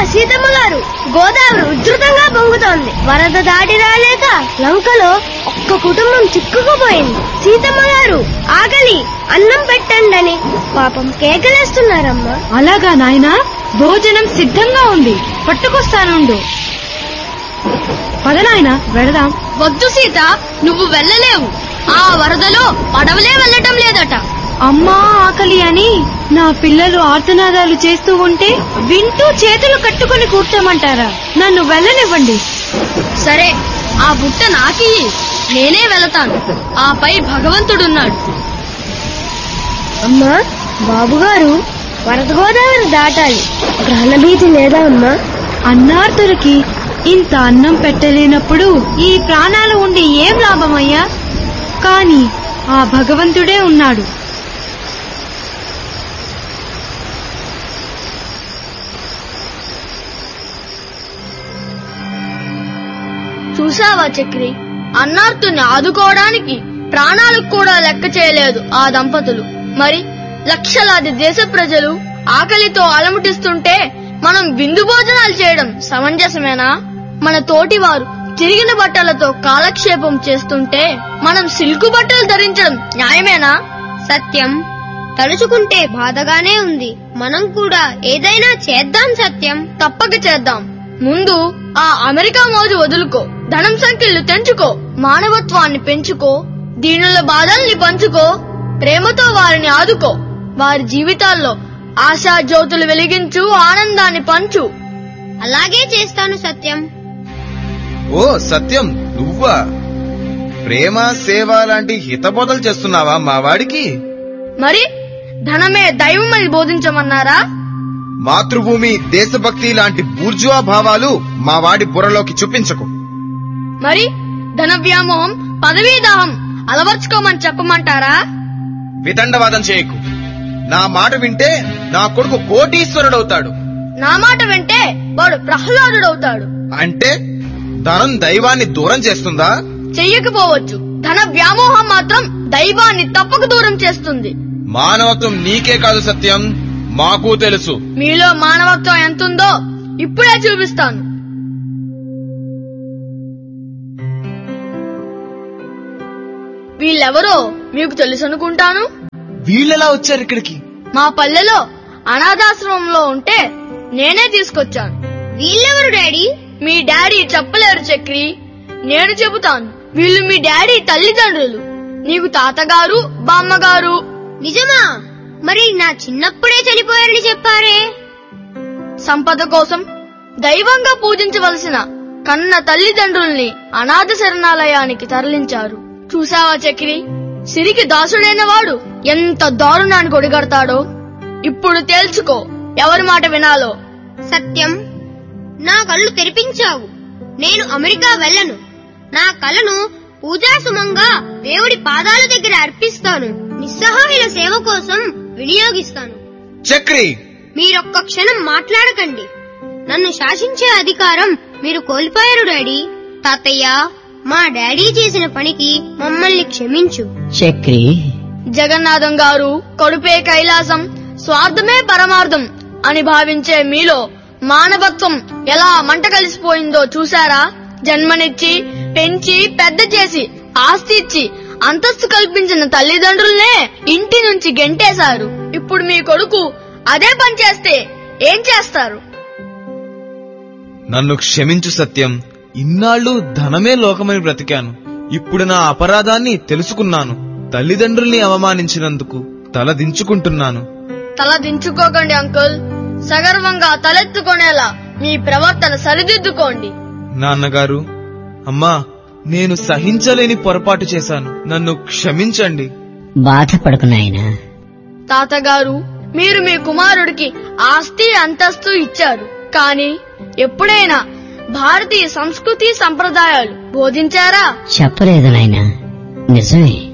సీతమ్మ గారు గోదావరి ఉధృతంగా పొంగుతోంది వరద దాటి రాలేక లంకలో ఒక్క కుటుంబం చిక్కుకుపోయింది సీతమ్మ గారు ఆకలి అన్నం పెట్టండని పాపం కేకలేస్తున్నారమ్మా అలాగా నాయనా భోజనం సిద్ధంగా ఉంది పట్టుకొస్తానుండు పద నాయనా వెళదాం వద్దు సీత నువ్వు వెళ్ళలేవు ఆ వరదలో పడవలే వెళ్ళటం లేదట అమ్మా ఆకలి అని నా పిల్లలు ఆర్తనాదాలు చేస్తూ ఉంటే వింటూ చేతులు కట్టుకొని కూర్చోమంటారా నన్ను వెళ్ళనివ్వండి సరే ఆ బుట్ట నాకి నేనే వెళతాను ఆపై భగవంతుడున్నాడు అమ్మా బాబుగారు వరద గోదావరి దాటాలి ప్రాణభీతి లేదా అమ్మా అన్నార్థులకి ఇంత అన్నం పెట్టలేనప్పుడు ఈ ప్రాణాలు ఉండి ఏం లాభమయ్యా కాని ఆ భగవంతుడే ఉన్నాడు చూసావా చక్రి అన్నార్తుని ఆదుకోవడానికి ప్రాణాలకు కూడా లెక్క చేయలేదు ఆ దంపతులు మరి లక్షలాది దేశ ప్రజలు ఆకలితో అలముటిస్తుంటే మనం విందు భోజనాలు చేయడం సమంజసమేనా మన తోటివారు చిరిగిన బట్టలతో కాలక్షేపం చేస్తుంటే మనం సిల్కు బట్టలు ధరించడం న్యాయమేనా సత్యం తలుచుకుంటే బాధగానే ఉంది మనం కూడా ఏదైనా చేద్దాం సత్యం తప్పక చేద్దాం ముందు ఆ అమెరికా మోజు వదులుకో ధనం సంఖ్యలు తెంచుకో మానవత్వాన్ని పెంచుకో దీనుల బాధల్ని పంచుకో ప్రేమతో వారిని ఆదుకో వారి జీవితాల్లో ఆశా జ్యోతులు వెలిగించు ఆనందాన్ని పంచు అలాగే చేస్తాను సత్యం ఓ సత్యం నువ్వా ప్రేమ సేవ లాంటి హితబోధలు చేస్తున్నావా మా వాడికి మరి ధనమే దైవమని బోధించమన్నారా మాతృభూమి దేశభక్తి లాంటి బూర్జువా భావాలు మా వాడి బుర్రలోకి చూపించకు మరి ధన వ్యామోహం పదవీదాహం అలవర్చుకోమని చెప్పమంటారా వితండవాదం చేయకు నా మాట వింటే నా కొడుకు కోటీశ్వరుడవుతాడు నా మాట వింటే వాడు ప్రహ్లాదుడవుతాడు అంటే ధనం దైవాన్ని దూరం చేస్తుందా చెయ్యకపోవచ్చు ధన వ్యామోహం మాత్రం దైవాన్ని తప్పక దూరం చేస్తుంది మానవత్వం నీకే కాదు సత్యం మాకు తెలుసు మీలో మానవత్వం ఎంతుందో ఇప్పుడే చూపిస్తాను వీళ్ళెవరో మీకు తెలుసు అనుకుంటాను వీళ్ళెలా వచ్చారు ఇక్కడికి మా పల్లెలో అనాథాశ్రమంలో ఉంటే నేనే తీసుకొచ్చాను వీళ్ళెవరు డాడీ మీ డాడీ చెప్పలేరు చక్రి నేను చెబుతాను వీళ్ళు మీ డాడీ తల్లిదండ్రులు నీకు తాతగారు బామ్మగారు నిజమా మరి నా చిన్నప్పుడే చనిపోయారని చెప్పారే సంపద కోసం దైవంగా పూజించవలసిన కన్న తల్లిదండ్రుల్ని అనాథ శరణాలయానికి తరలించారు చూసావా చక్రి సిరికి దాసుడైన వాడు ఎంత దారుణానికి ఒడిగడతాడో ఇప్పుడు తేల్చుకో ఎవరి మాట వినాలో సత్యం నా కళ్ళు తెరిపించావు నేను అమెరికా వెళ్ళను నా కలను పూజాసుమంగా దేవుడి పాదాల దగ్గర అర్పిస్తాను నిస్సహాయుల సేవ కోసం వినియోగిస్తాను చక్రి మీరొక్క క్షణం మాట్లాడకండి నన్ను శాసించే అధికారం మీరు కోల్పోయారు డాడీ తాతయ్య మా డాడీ చేసిన పనికి మమ్మల్ని క్షమించు చక్రి జగన్నాథం గారు కడుపే కైలాసం స్వార్థమే పరమార్థం అని భావించే మీలో మానవత్వం ఎలా మంట కలిసిపోయిందో చూసారా జన్మనిచ్చి పెంచి పెద్ద చేసి ఆస్తి ఇచ్చి అంతస్తు కల్పించిన తల్లిదండ్రులనే ఇంటి నుంచి గెంటేశారు ఇప్పుడు మీ కొడుకు అదే పని చేస్తే ఏం చేస్తారు నన్ను క్షమించు సత్యం ఇన్నాళ్ళు ధనమే లోకమని బ్రతికాను ఇప్పుడు నా అపరాధాన్ని తెలుసుకున్నాను తల్లిదండ్రుల్ని అవమానించినందుకు తల దించుకుంటున్నాను తల దించుకోకండి అంకుల్ సగర్వంగా తలెత్తుకునేలా మీ ప్రవర్తన సరిదిద్దుకోండి నాన్నగారు అమ్మా నేను సహించలేని పొరపాటు చేశాను నన్ను క్షమించండి బాధపడకు నాయనా తాతగారు మీరు మీ కుమారుడికి ఆస్తి అంతస్తు ఇచ్చారు కానీ ఎప్పుడైనా భారతీయ సంస్కృతి సంప్రదాయాలు బోధించారా చెప్పలేదు నాయనా నిజమే